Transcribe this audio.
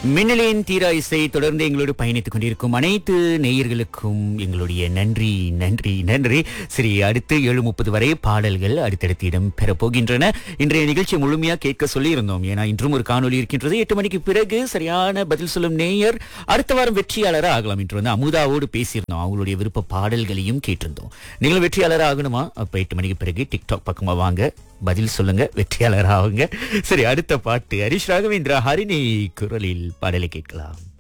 மின்னலின் தீரா இசை தொடர்ந்து எங்களோடு பயணித்துக் கொண்டிருக்கும் அனைத்து நேயர்களுக்கும் எங்களுடைய நன்றி நன்றி நன்றி சரி அடுத்து ஏழு முப்பது வரை பாடல்கள் அடுத்தடுத்து இடம் பெறப் போகின்றன இன்றைய நிகழ்ச்சி முழுமையா கேட்க சொல்லி இருந்தோம் ஏன்னா இன்றும் ஒரு காணொலி இருக்கின்றது எட்டு மணிக்கு பிறகு சரியான பதில் சொல்லும் நேயர் அடுத்த வாரம் வெற்றியாளராக ஆகலாம் என்று வந்து அமுதாவோடு பேசியிருந்தோம் அவங்களுடைய விருப்ப பாடல்களையும் கேட்டிருந்தோம் நீங்களும் வெற்றியாளராக ஆகணுமா அப்ப எட்டு மணிக்கு பிறகு டிக்டாக் பக்கமா வாங்க பதில் சொல்லுங்க வெற்றியாளர் ஆகுங்க சரி அடுத்த பாட்டு ஹரிஷ் ராகவேந்திரா ஹரிணி குரலில் பாடலை கேட்கலாம்